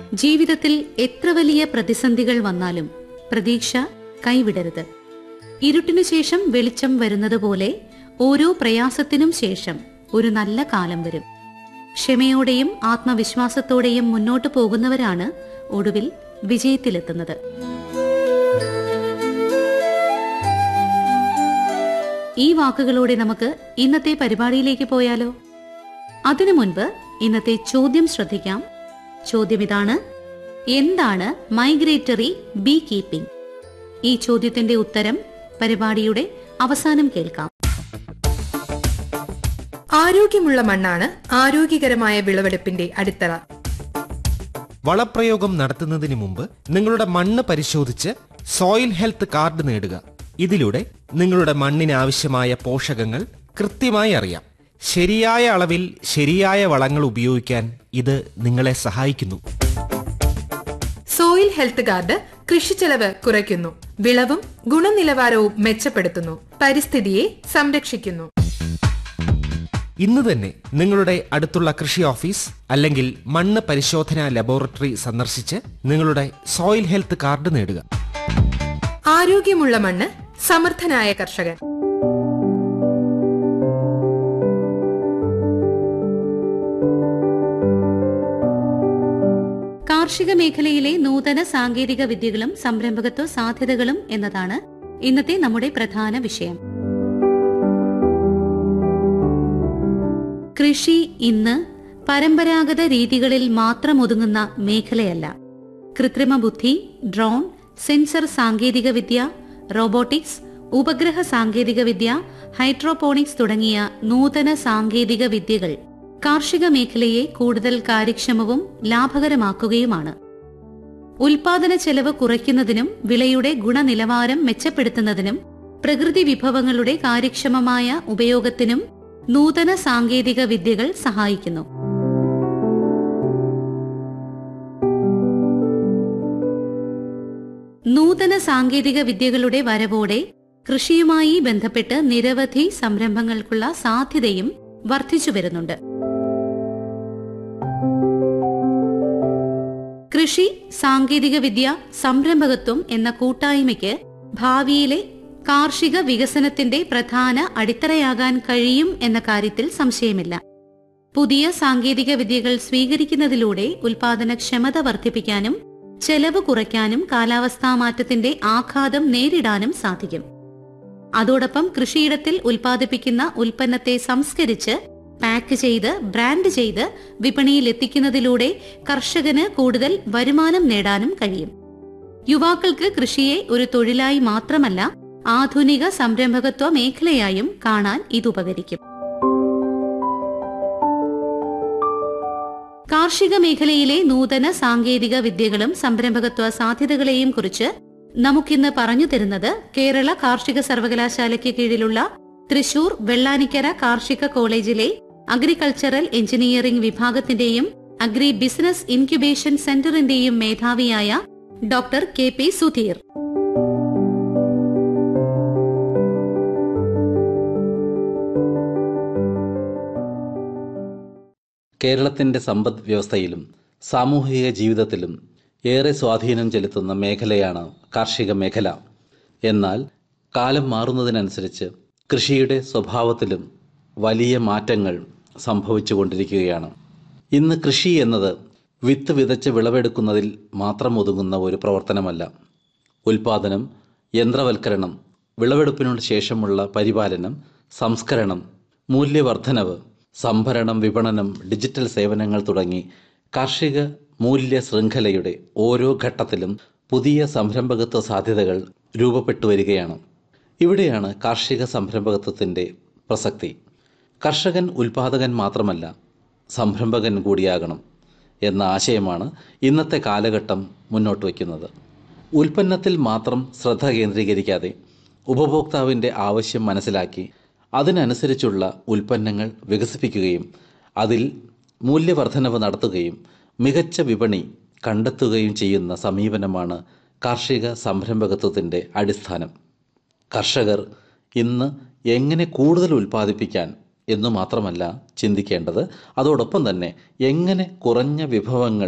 ജീവിതത്തിൽ എത്ര വലിയ പ്രതിസന്ധികൾ വന്നാലും പ്രതീക്ഷ കൈവിടരുത് ഇരുട്ടിനു ശേഷം വെളിച്ചം വരുന്നത് പോലെ ഓരോ പ്രയാസത്തിനും ശേഷം ഒരു നല്ല കാലം വരും ക്ഷമയോടെയും ആത്മവിശ്വാസത്തോടെയും മുന്നോട്ടു പോകുന്നവരാണ് ഒടുവിൽ വിജയത്തിലെത്തുന്നത് ഈ വാക്കുകളോടെ നമുക്ക് ഇന്നത്തെ പരിപാടിയിലേക്ക് പോയാലോ അതിനു മുൻപ് ഇന്നത്തെ ചോദ്യം ശ്രദ്ധിക്കാം ചോദ്യം ഇതാണ് എന്താണ് മൈഗ്രേറ്ററി ബീ കീപ്പിംഗ് ഈ ചോദ്യത്തിന്റെ ഉത്തരം പരിപാടിയുടെ അവസാനം കേൾക്കാം ആരോഗ്യമുള്ള മണ്ണാണ് ആരോഗ്യകരമായ വിളവെടുപ്പിന്റെ അടിത്തറ വളപ്രയോഗം നടത്തുന്നതിന് മുമ്പ് നിങ്ങളുടെ മണ്ണ് പരിശോധിച്ച് സോയിൽ ഹെൽത്ത് കാർഡ് നേടുക ഇതിലൂടെ നിങ്ങളുടെ മണ്ണിന് ആവശ്യമായ പോഷകങ്ങൾ കൃത്യമായി അറിയാം ശരിയായ അളവിൽ ശരിയായ വളങ്ങൾ ഉപയോഗിക്കാൻ ഇത് നിങ്ങളെ സഹായിക്കുന്നു സോയിൽ ഹെൽത്ത് കാർഡ് കൃഷിച്ചെലവ് കുറയ്ക്കുന്നു വിളവും ഗുണനിലവാരവും മെച്ചപ്പെടുത്തുന്നു പരിസ്ഥിതിയെ സംരക്ഷിക്കുന്നു ഇന്ന് തന്നെ നിങ്ങളുടെ അടുത്തുള്ള കൃഷി ഓഫീസ് അല്ലെങ്കിൽ മണ്ണ് പരിശോധനാ ലബോറട്ടറി സന്ദർശിച്ച് നിങ്ങളുടെ സോയിൽ ഹെൽത്ത് കാർഡ് നേടുക ആരോഗ്യമുള്ള മണ്ണ് സമർത്ഥനായ കർഷകൻ കാർഷിക മേഖലയിലെ നൂതന സാങ്കേതിക വിദ്യകളും സംരംഭകത്വ സാധ്യതകളും എന്നതാണ് ഇന്നത്തെ നമ്മുടെ പ്രധാന വിഷയം കൃഷി ഇന്ന് പരമ്പരാഗത രീതികളിൽ മാത്രം ഒതുങ്ങുന്ന മേഖലയല്ല കൃത്രിമ ബുദ്ധി ഡ്രോൺ സെൻസർ സാങ്കേതികവിദ്യ റോബോട്ടിക്സ് ഉപഗ്രഹ സാങ്കേതികവിദ്യ ഹൈഡ്രോപോണിക്സ് തുടങ്ങിയ നൂതന സാങ്കേതിക വിദ്യകൾ കാർഷിക മേഖലയെ കൂടുതൽ കാര്യക്ഷമവും ലാഭകരമാക്കുകയുമാണ് ഉൽപാദന ചെലവ് കുറയ്ക്കുന്നതിനും വിളയുടെ ഗുണനിലവാരം മെച്ചപ്പെടുത്തുന്നതിനും പ്രകൃതി വിഭവങ്ങളുടെ കാര്യക്ഷമമായ ഉപയോഗത്തിനും നൂതന സാങ്കേതിക വിദ്യകൾ സഹായിക്കുന്നു നൂതന സാങ്കേതിക വിദ്യകളുടെ വരവോടെ കൃഷിയുമായി ബന്ധപ്പെട്ട് നിരവധി സംരംഭങ്ങൾക്കുള്ള സാധ്യതയും വർദ്ധിച്ചു വരുന്നുണ്ട് കൃഷി സാങ്കേതികവിദ്യ സംരംഭകത്വം എന്ന കൂട്ടായ്മയ്ക്ക് ഭാവിയിലെ കാർഷിക വികസനത്തിന്റെ പ്രധാന അടിത്തറയാകാൻ കഴിയും എന്ന കാര്യത്തിൽ സംശയമില്ല പുതിയ സാങ്കേതിക വിദ്യകൾ സ്വീകരിക്കുന്നതിലൂടെ ഉൽപാദനക്ഷമത വർദ്ധിപ്പിക്കാനും ചെലവ് കുറയ്ക്കാനും കാലാവസ്ഥാ മാറ്റത്തിന്റെ ആഘാതം നേരിടാനും സാധിക്കും അതോടൊപ്പം കൃഷിയിടത്തിൽ ഉൽപ്പാദിപ്പിക്കുന്ന ഉൽപ്പന്നത്തെ സംസ്കരിച്ച് പാക്ക് ചെയ്ത് ബ്രാൻഡ് ചെയ്ത് വിപണിയിൽ എത്തിക്കുന്നതിലൂടെ കർഷകന് കൂടുതൽ വരുമാനം നേടാനും കഴിയും യുവാക്കൾക്ക് കൃഷിയെ ഒരു തൊഴിലായി മാത്രമല്ല ആധുനിക സംരംഭകത്വ മേഖലയായും കാണാൻ ഇതുപകരിക്കും കാർഷിക മേഖലയിലെ നൂതന സാങ്കേതിക വിദ്യകളും സംരംഭകത്വ സാധ്യതകളെയും കുറിച്ച് നമുക്കിന്ന് പറഞ്ഞു തരുന്നത് കേരള കാർഷിക സർവകലാശാലയ്ക്ക് കീഴിലുള്ള തൃശൂർ വെള്ളാനിക്കര കാർഷിക കോളേജിലെ അഗ്രികൾച്ചറൽ എഞ്ചിനീയറിംഗ് വിഭാഗത്തിന്റെയും അഗ്രി ബിസിനസ് ഇൻക്യുബേഷൻ സെന്ററിന്റെയും മേധാവിയായ ഡോക്ടർ കെ പി സുധീർ കേരളത്തിൻ്റെ സമ്പദ് വ്യവസ്ഥയിലും സാമൂഹിക ജീവിതത്തിലും ഏറെ സ്വാധീനം ചെലുത്തുന്ന മേഖലയാണ് കാർഷിക മേഖല എന്നാൽ കാലം മാറുന്നതിനനുസരിച്ച് കൃഷിയുടെ സ്വഭാവത്തിലും വലിയ മാറ്റങ്ങൾ സംഭവിച്ചുകൊണ്ടിരിക്കുകയാണ് ഇന്ന് കൃഷി എന്നത് വിത്ത് വിതച്ച് വിളവെടുക്കുന്നതിൽ മാത്രം ഒതുങ്ങുന്ന ഒരു പ്രവർത്തനമല്ല ഉൽപാദനം യന്ത്രവൽക്കരണം വിളവെടുപ്പിനു ശേഷമുള്ള പരിപാലനം സംസ്കരണം മൂല്യവർദ്ധനവ് സംഭരണം വിപണനം ഡിജിറ്റൽ സേവനങ്ങൾ തുടങ്ങി കാർഷിക മൂല്യ ശൃംഖലയുടെ ഓരോ ഘട്ടത്തിലും പുതിയ സംരംഭകത്വ സാധ്യതകൾ രൂപപ്പെട്ടു വരികയാണ് ഇവിടെയാണ് കാർഷിക സംരംഭകത്വത്തിൻ്റെ പ്രസക്തി കർഷകൻ ഉൽപാദകൻ മാത്രമല്ല സംരംഭകൻ കൂടിയാകണം എന്ന ആശയമാണ് ഇന്നത്തെ കാലഘട്ടം മുന്നോട്ട് വയ്ക്കുന്നത് ഉൽപ്പന്നത്തിൽ മാത്രം ശ്രദ്ധ കേന്ദ്രീകരിക്കാതെ ഉപഭോക്താവിൻ്റെ ആവശ്യം മനസ്സിലാക്കി അതിനനുസരിച്ചുള്ള ഉൽപ്പന്നങ്ങൾ വികസിപ്പിക്കുകയും അതിൽ മൂല്യവർദ്ധനവ് നടത്തുകയും മികച്ച വിപണി കണ്ടെത്തുകയും ചെയ്യുന്ന സമീപനമാണ് കാർഷിക സംരംഭകത്വത്തിൻ്റെ അടിസ്ഥാനം കർഷകർ ഇന്ന് എങ്ങനെ കൂടുതൽ ഉൽപ്പാദിപ്പിക്കാൻ എന്നു മാത്രമല്ല ചിന്തിക്കേണ്ടത് അതോടൊപ്പം തന്നെ എങ്ങനെ കുറഞ്ഞ വിഭവങ്ങൾ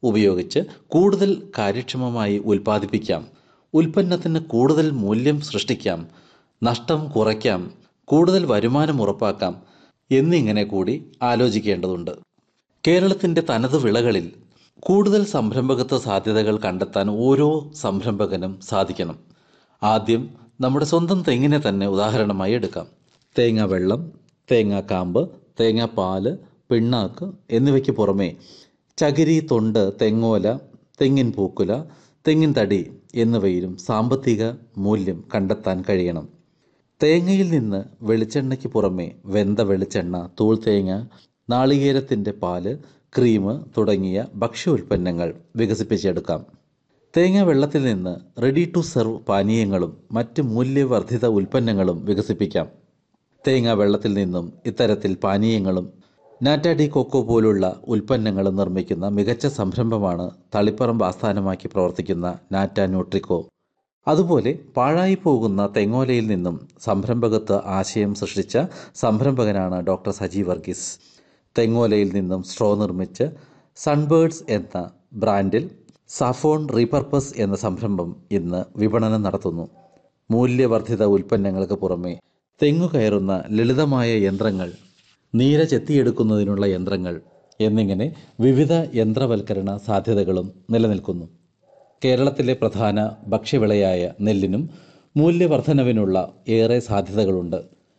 ഉപയോഗിച്ച് കൂടുതൽ കാര്യക്ഷമമായി ഉൽപ്പാദിപ്പിക്കാം ഉൽപ്പന്നത്തിന് കൂടുതൽ മൂല്യം സൃഷ്ടിക്കാം നഷ്ടം കുറയ്ക്കാം കൂടുതൽ വരുമാനം ഉറപ്പാക്കാം എന്നിങ്ങനെ കൂടി ആലോചിക്കേണ്ടതുണ്ട് കേരളത്തിൻ്റെ തനത് വിളകളിൽ കൂടുതൽ സംരംഭകത്വ സാധ്യതകൾ കണ്ടെത്താൻ ഓരോ സംരംഭകനും സാധിക്കണം ആദ്യം നമ്മുടെ സ്വന്തം തെങ്ങിനെ തന്നെ ഉദാഹരണമായി എടുക്കാം തേങ്ങ വെള്ളം തേങ്ങ കാമ്പ് തേങ്ങ പാല് പിണ്ണാക്ക് എന്നിവയ്ക്ക് പുറമെ ചകിരി തൊണ്ട് തെങ്ങോല തെങ്ങിൻ പൂക്കുല തെങ്ങിൻ തടി എന്നിവയിലും സാമ്പത്തിക മൂല്യം കണ്ടെത്താൻ കഴിയണം തേങ്ങയിൽ നിന്ന് വെളിച്ചെണ്ണയ്ക്ക് പുറമെ വെന്ത വെളിച്ചെണ്ണ തൂൾ തേങ്ങ നാളികേരത്തിൻ്റെ പാല് ക്രീം തുടങ്ങിയ ഭക്ഷ്യ ഉൽപ്പന്നങ്ങൾ വികസിപ്പിച്ചെടുക്കാം തേങ്ങ വെള്ളത്തിൽ നിന്ന് റെഡി ടു സെർവ് പാനീയങ്ങളും മറ്റ് മൂല്യവർദ്ധിത ഉൽപ്പന്നങ്ങളും വികസിപ്പിക്കാം തേങ്ങ വെള്ളത്തിൽ നിന്നും ഇത്തരത്തിൽ പാനീയങ്ങളും നാറ്റാഡി കൊക്കോ പോലുള്ള ഉൽപ്പന്നങ്ങളും നിർമ്മിക്കുന്ന മികച്ച സംരംഭമാണ് തളിപ്പറമ്പ് ആസ്ഥാനമാക്കി പ്രവർത്തിക്കുന്ന നാറ്റ ന്യൂട്രിക്കോ അതുപോലെ പാഴായി പോകുന്ന തെങ്ങോലയിൽ നിന്നും സംരംഭകത്വ ആശയം സൃഷ്ടിച്ച സംരംഭകനാണ് ഡോക്ടർ സജി വർഗീസ് തെങ്ങോലയിൽ നിന്നും സ്ട്രോ നിർമ്മിച്ച് സൺബേർഡ്സ് എന്ന ബ്രാൻഡിൽ സാഫോൺ റീപർപ്പസ് എന്ന സംരംഭം ഇന്ന് വിപണനം നടത്തുന്നു മൂല്യവർദ്ധിത ഉൽപ്പന്നങ്ങൾക്ക് പുറമെ തെങ്ങു കയറുന്ന ലളിതമായ യന്ത്രങ്ങൾ നീര ചെത്തിയെടുക്കുന്നതിനുള്ള യന്ത്രങ്ങൾ എന്നിങ്ങനെ വിവിധ യന്ത്രവൽക്കരണ സാധ്യതകളും നിലനിൽക്കുന്നു കേരളത്തിലെ പ്രധാന ഭക്ഷ്യവിളയായ നെല്ലിനും മൂല്യവർദ്ധനവിനുള്ള ഏറെ സാധ്യതകളുണ്ട്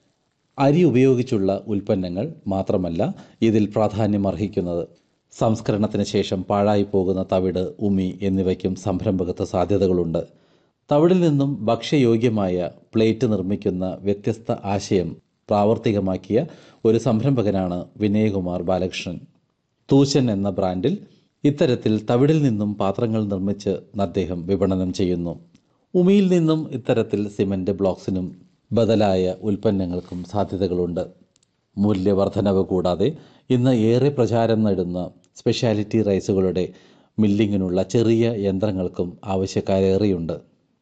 അരി ഉപയോഗിച്ചുള്ള ഉൽപ്പന്നങ്ങൾ മാത്രമല്ല ഇതിൽ പ്രാധാന്യമർഹിക്കുന്നത് സംസ്കരണത്തിന് ശേഷം പാഴായി പോകുന്ന തവിട് ഉമി എന്നിവയ്ക്കും സംരംഭകത്വ സാധ്യതകളുണ്ട് തവിടിൽ നിന്നും ഭക്ഷ്യയോഗ്യമായ പ്ലേറ്റ് നിർമ്മിക്കുന്ന വ്യത്യസ്ത ആശയം പ്രാവർത്തികമാക്കിയ ഒരു സംരംഭകനാണ് വിനയകുമാർ ബാലകൃഷ്ണൻ തൂശൻ എന്ന ബ്രാൻഡിൽ ഇത്തരത്തിൽ തവിടിൽ നിന്നും പാത്രങ്ങൾ നിർമ്മിച്ച് അദ്ദേഹം വിപണനം ചെയ്യുന്നു ഉമിയിൽ നിന്നും ഇത്തരത്തിൽ സിമന്റ് ബ്ലോക്സിനും ബദലായ ഉൽപ്പന്നങ്ങൾക്കും സാധ്യതകളുണ്ട് മൂല്യവർദ്ധനവ് കൂടാതെ ഇന്ന് ഏറെ പ്രചാരം നേടുന്ന സ്പെഷ്യാലിറ്റി റൈസുകളുടെ മില്ലിങ്ങിനുള്ള ചെറിയ യന്ത്രങ്ങൾക്കും ആവശ്യക്കാരേറെയുണ്ട്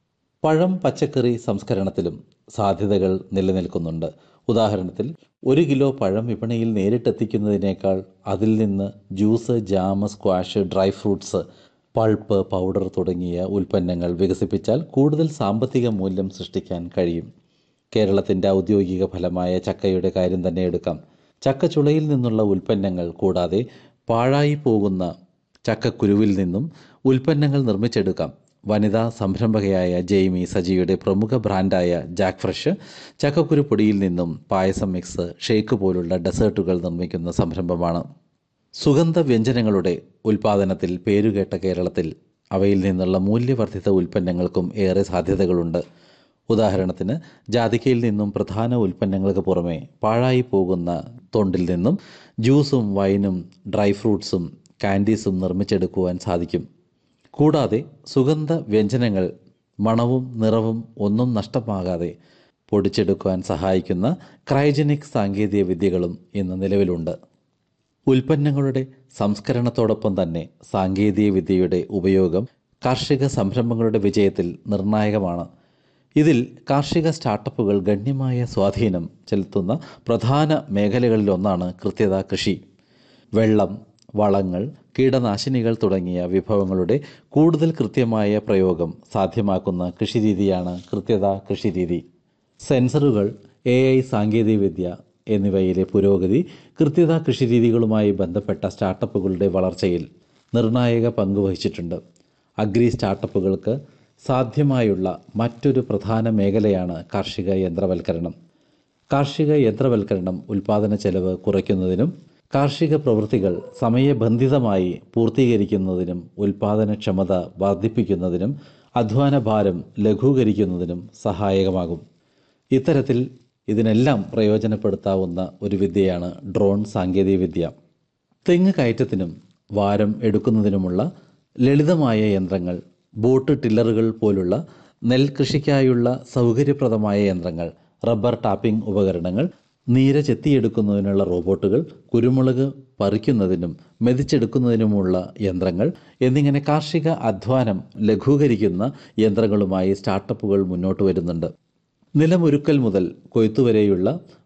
പഴം പച്ചക്കറി സംസ്കരണത്തിലും സാധ്യതകൾ നിലനിൽക്കുന്നുണ്ട് ഉദാഹരണത്തിൽ ഒരു കിലോ പഴം വിപണിയിൽ നേരിട്ടെത്തിക്കുന്നതിനേക്കാൾ അതിൽ നിന്ന് juice jam squash dry fruits pulp powder തുടങ്ങിയ ഉൽപ്പന്നങ്ങൾ വികസിപ്പിച്ചാൽ കൂടുതൽ സാമ്പത്തിക മൂല്യം സൃഷ്ടിക്കാൻ കഴിയും കേരളത്തിൻ്റെ ഔദ്യോഗിക ഫലമായ ചക്കയുടെ കാര്യം തന്നെ എടുക്കാം ചക്കച്ചുളയിൽ നിന്നുള്ള ഉൽപ്പന്നങ്ങൾ കൂടാതെ പാഴായി പോകുന്ന ചക്കക്കുരുവിൽ നിന്നും ഉൽപ്പന്നങ്ങൾ നിർമ്മിച്ചെടുക്കാം വനിതാ സംരംഭകയായ ജെയ്മി സജിയുടെ പ്രമുഖ ബ്രാൻഡായ ജാക്ക് ഫ്രഷ് ചക്കക്കുരു പൊടിയിൽ നിന്നും പായസം മിക്സ് ഷേക്ക് പോലുള്ള ഡെസേർട്ടുകൾ നിർമ്മിക്കുന്ന സംരംഭമാണ് സുഗന്ധ വ്യഞ്ജനങ്ങളുടെ ഉൽപ്പാദനത്തിൽ പേരുകേട്ട കേരളത്തിൽ അവയിൽ നിന്നുള്ള മൂല്യവർദ്ധിത ഉൽപ്പന്നങ്ങൾക്കും ഏറെ സാധ്യതകളുണ്ട് ഉദാഹരണത്തിന് ജാതിക്കയിൽ നിന്നും പ്രധാന ഉൽപ്പന്നങ്ങൾക്ക് പുറമെ പാഴായി പോകുന്ന തൊണ്ടിൽ നിന്നും ജ്യൂസും വൈനും ഡ്രൈ ഫ്രൂട്ട്സും കാൻഡീസും നിർമ്മിച്ചെടുക്കുവാൻ സാധിക്കും കൂടാതെ സുഗന്ധ വ്യഞ്ജനങ്ങൾ മണവും നിറവും ഒന്നും നഷ്ടമാകാതെ പൊടിച്ചെടുക്കുവാൻ സഹായിക്കുന്ന ക്രയോജനിക് സാങ്കേതിക വിദ്യകളും ഇന്ന് നിലവിലുണ്ട് ഉൽപ്പന്നങ്ങളുടെ സംസ്കരണത്തോടൊപ്പം തന്നെ സാങ്കേതിക വിദ്യയുടെ ഉപയോഗം കാർഷിക സംരംഭങ്ങളുടെ വിജയത്തിൽ നിർണായകമാണ് ഇതിൽ കാർഷിക സ്റ്റാർട്ടപ്പുകൾ ഗണ്യമായ സ്വാധീനം ചെലുത്തുന്ന പ്രധാന മേഖലകളിലൊന്നാണ് കൃത്യത കൃഷി വെള്ളം വളങ്ങൾ കീടനാശിനികൾ തുടങ്ങിയ വിഭവങ്ങളുടെ കൂടുതൽ കൃത്യമായ പ്രയോഗം സാധ്യമാക്കുന്ന കൃഷിരീതിയാണ് കൃത്യത കൃഷിരീതി സെൻസറുകൾ എ ഐ സാങ്കേതികവിദ്യ എന്നിവയിലെ പുരോഗതി കൃത്യത കൃഷിരീതികളുമായി ബന്ധപ്പെട്ട സ്റ്റാർട്ടപ്പുകളുടെ വളർച്ചയിൽ നിർണായക പങ്ക് വഹിച്ചിട്ടുണ്ട് അഗ്രി സ്റ്റാർട്ടപ്പുകൾക്ക് സാധ്യമായുള്ള മറ്റൊരു പ്രധാന മേഖലയാണ് കാർഷിക യന്ത്രവൽക്കരണം കാർഷിക യന്ത്രവൽക്കരണം ഉൽപാദന ചെലവ് കുറയ്ക്കുന്നതിനും കാർഷിക പ്രവൃത്തികൾ സമയബന്ധിതമായി പൂർത്തീകരിക്കുന്നതിനും ഉൽപാദനക്ഷമത വർദ്ധിപ്പിക്കുന്നതിനും അധ്വാന ഭാരം ലഘൂകരിക്കുന്നതിനും സഹായകമാകും ഇത്തരത്തിൽ ഇതിനെല്ലാം പ്രയോജനപ്പെടുത്താവുന്ന ഒരു വിദ്യയാണ് ഡ്രോൺ സാങ്കേതികവിദ്യ തെങ്ങ് കയറ്റത്തിനും വാരം എടുക്കുന്നതിനുമുള്ള ലളിതമായ യന്ത്രങ്ങൾ ബോട്ട് ടില്ലറുകൾ പോലുള്ള നെൽകൃഷിക്കായുള്ള സൗകര്യപ്രദമായ യന്ത്രങ്ങൾ റബ്ബർ ടാപ്പിംഗ് ഉപകരണങ്ങൾ നീര ചെത്തിയെടുക്കുന്നതിനുള്ള റോബോട്ടുകൾ കുരുമുളക് പറിക്കുന്നതിനും മെതിച്ചെടുക്കുന്നതിനുമുള്ള യന്ത്രങ്ങൾ എന്നിങ്ങനെ കാർഷിക അധ്വാനം ലഘൂകരിക്കുന്ന യന്ത്രങ്ങളുമായി സ്റ്റാർട്ടപ്പുകൾ മുന്നോട്ട് വരുന്നുണ്ട് നിലമൊരുക്കൽ മുതൽ കൊയ്ത്തുവരെയുള്ള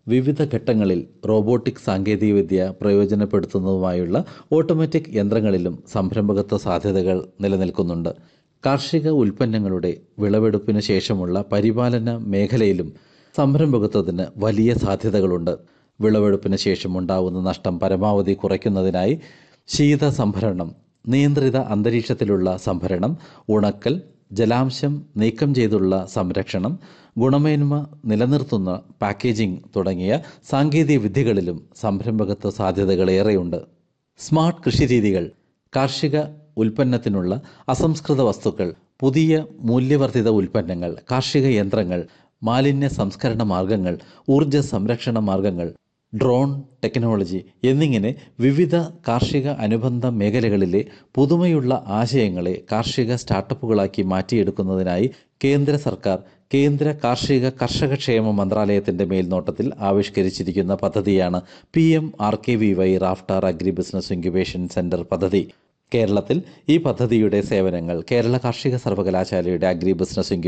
വിവിധ ഘട്ടങ്ങളിൽ റോബോട്ടിക് സാങ്കേതികവിദ്യ പ്രയോജനപ്പെടുത്തുന്നതുമായുള്ള ഓട്ടോമാറ്റിക് യന്ത്രങ്ങളിലും സംരംഭകത്വ സാധ്യതകൾ നിലനിൽക്കുന്നുണ്ട് കാർഷിക ഉൽപ്പന്നങ്ങളുടെ വിളവെടുപ്പിന് ശേഷമുള്ള പരിപാലന മേഖലയിലും സംരംഭകത്വത്തിന് വലിയ സാധ്യതകളുണ്ട് വിളവെടുപ്പിന് ശേഷം ഉണ്ടാവുന്ന നഷ്ടം പരമാവധി കുറയ്ക്കുന്നതിനായി ശീത സംഭരണം നിയന്ത്രിത അന്തരീക്ഷത്തിലുള്ള സംഭരണം ഉണക്കൽ ജലാംശം നീക്കം ചെയ്തുള്ള സംരക്ഷണം ഗുണമേന്മ നിലനിർത്തുന്ന പാക്കേജിംഗ് തുടങ്ങിയ സാങ്കേതിക വിദ്യകളിലും സംരംഭകത്വ സാധ്യതകൾ ഏറെയുണ്ട് സ്മാർട്ട് കൃഷിരീതികൾ കാർഷിക ഉൽപ്പന്നത്തിനുള്ള അസംസ്കൃത വസ്തുക്കൾ പുതിയ മൂല്യവർദ്ധിത ഉൽപ്പന്നങ്ങൾ കാർഷിക യന്ത്രങ്ങൾ മാലിന്യ സംസ്കരണ മാർഗങ്ങൾ ഊർജ സംരക്ഷണ മാർഗങ്ങൾ ഡ്രോൺ ടെക്നോളജി എന്നിങ്ങനെ വിവിധ കാർഷിക അനുബന്ധ മേഖലകളിലെ പുതുമയുള്ള ആശയങ്ങളെ കാർഷിക സ്റ്റാർട്ടപ്പുകളാക്കി മാറ്റിയെടുക്കുന്നതിനായി കേന്ദ്ര സർക്കാർ കേന്ദ്ര കാർഷിക കർഷക ക്ഷേമ മന്ത്രാലയത്തിന്റെ മേൽനോട്ടത്തിൽ ആവിഷ്കരിച്ചിരിക്കുന്ന പദ്ധതിയാണ് P M R K V Y Raftaar agri business incubation centre പദ്ധതി കേരളത്തിൽ ഈ പദ്ധതിയുടെ സേവനങ്ങൾ കേരള കാർഷിക സർവകലാശാലയുടെ അഗ്രി ബിസിനസ്